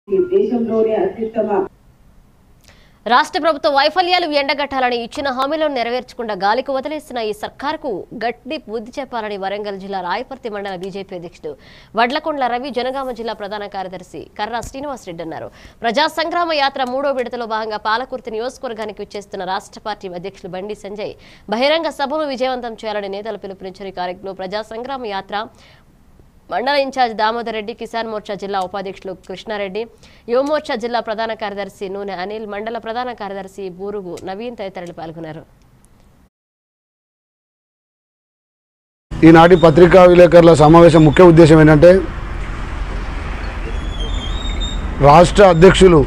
ఈ దేశంలోనే అత్యుత్తమ రాష్ట్ర ప్రభుత్వ వైఫల్యాలు ఎండగట్టాలని ఇచ్చిన హామీలను నెరవేర్చకుండా గాలికి వదిలేసిన ఈ సర్కార్కు గట్టి బుద్ధి చెప్పాలని వరంగల్ జిల్లా రాయపర్తి మండల బీజేపీ అధ్యక్షుడు వడ్లకొండ్ల రవి జనగామ జిల్లా ప్రధాన కార్యదర్శి కర్రా శ్రీనివాసరెడ్డి అన్నారు ప్రజా సంగ్రామ యాత్ర మూడో విడతలో భాగంగా పాలకుర్తి నియోజకవర్గానికి విచ్చేస్తున్న రాష్ట్ర పార్టీ అధ్యక్షులు బండి సంజయ్ బహిరంగ సభను విజయవంతం చేయాలని నేతలు పిలుపునిచ్చారు ఈ కార్యక్రమంలో ప్రజా సంగ్రామ యాత్ర మండల ఇన్ఛార్జ్ దామోదర్ రెడ్డి కిసాన్ మోర్చా జిల్లా ఉపాధ్యక్షులు కృష్ణారెడ్డి యువమోర్చా జిల్లా ప్రధాన కార్యదర్శి నూనె అనిల్ మండల ప్రధాన కార్యదర్శి బూరుగు నవీన్ తదితరులు పాల్గొన్నారు ఈనాటి పత్రికా విలేకరుల సమావేశం ముఖ్య ఉద్దేశం ఏంటంటే రాష్ట్ర అధ్యక్షులు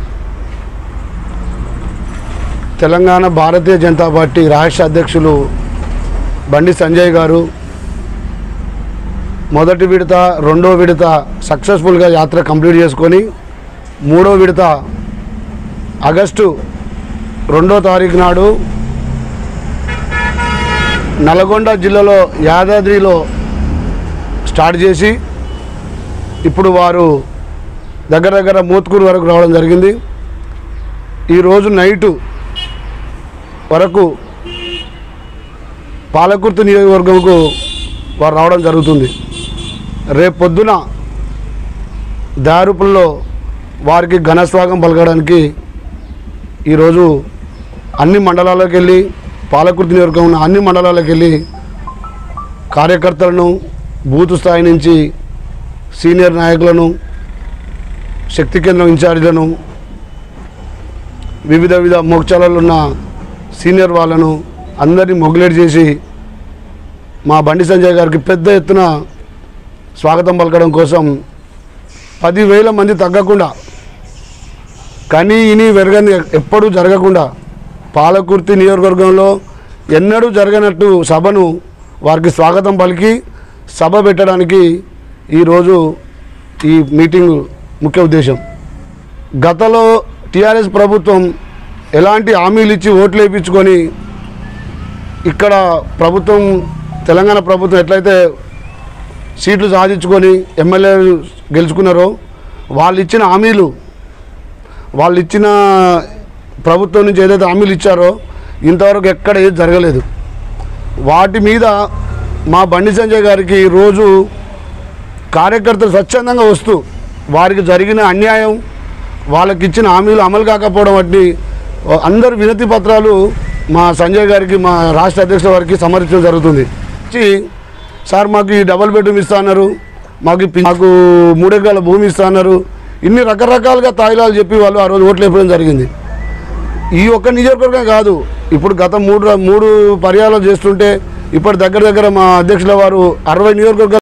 తెలంగాణ భారతీయ జనతా పార్టీ రాష్ట్ర అధ్యక్షులు బండి సంజయ్ గారు మొదటి విడత రెండో విడత సక్సెస్ఫుల్గా యాత్ర కంప్లీట్ చేసుకొని మూడో విడత ఆగస్టు రెండో తారీఖు నాడు నల్గొండ జిల్లాలో యాదాద్రిలో స్టార్ట్ చేసి ఇప్పుడు వారు దగ్గర దగ్గర మోత్కూరు వరకు రావడం జరిగింది ఈరోజు నైటు వరకు పాలకుర్తి నియోజకవర్గంకు వారు రావడం జరుగుతుంది రేపు పొద్దున దారుపుల్లో వారికి ఘనస్వాగం పలకడానికి ఈరోజు అన్ని మండలాలకు వెళ్ళి పాలకుర్తి నియోజకవర్గం ఉన్న అన్ని మండలాలకు వెళ్ళి కార్యకర్తలను బూత్ స్థాయి నుంచి సీనియర్ నాయకులను శక్తి కేంద్రం ఇన్ఛార్జీలను వివిధ వివిధ మోక్షాలలో ఉన్న సీనియర్ వాళ్ళను అందరినీ మొగులేట్ చేసి మా బండి సంజయ్ గారికి పెద్ద ఎత్తున స్వాగతం పలకడం కోసం పదివేల మంది తగ్గకుండా కనీ ఇని వెరగని ఎప్పుడూ జరగకుండా పాలకుర్తి నియోజకవర్గంలో ఎన్నడూ జరగనట్టు సభను వారికి స్వాగతం పలికి సభ పెట్టడానికి ఈరోజు ఈ మీటింగ్ ముఖ్య ఉద్దేశం గతంలో టీఆర్ఎస్ ప్రభుత్వం ఎలాంటి హామీలు ఇచ్చి ఓట్లు వేయించుకొని ఇక్కడ ప్రభుత్వం తెలంగాణ ప్రభుత్వం ఎట్లయితే సీట్లు సాధించుకొని ఎమ్మెల్యే గెలుచుకున్నారో వాళ్ళు ఇచ్చిన హామీలు వాళ్ళు ఇచ్చిన ప్రభుత్వం నుంచి ఏదైతే హామీలు ఇచ్చారో ఇంతవరకు ఎక్కడ ఏది జరగలేదు వాటి మీద మా బండి సంజయ్ గారికి రోజు కార్యకర్తలు స్వచ్ఛందంగా వస్తూ వారికి జరిగిన అన్యాయం వాళ్ళకి ఇచ్చిన హామీలు అమలు కాకపోవడం వంటి అందరు వినతి పత్రాలు మా సంజయ్ గారికి మా రాష్ట్ర అధ్యక్షుల వారికి సమర్పించడం జరుగుతుంది వచ్చి సార్ మాకు ఈ డబల్ బెడ్రూమ్ ఇస్తా అన్నారు మాకు ఈ పి- మాకు మూడెకరాల భూమి ఇస్తా అన్నారు ఇన్ని రకరకాలుగా తాయిలాలు చెప్పి వాళ్ళు ఆ రోజు ఓట్లు వేయడం జరిగింది ఈ ఒక్క నియోజకవర్గం కాదు ఇప్పుడు గత మూడు ర- మూడు పర్యాలు చేస్తుంటే ఇప్పటి దగ్గర దగ్గర మా అధ్యక్షుల వారు అరవై నియోజకవర్గాలు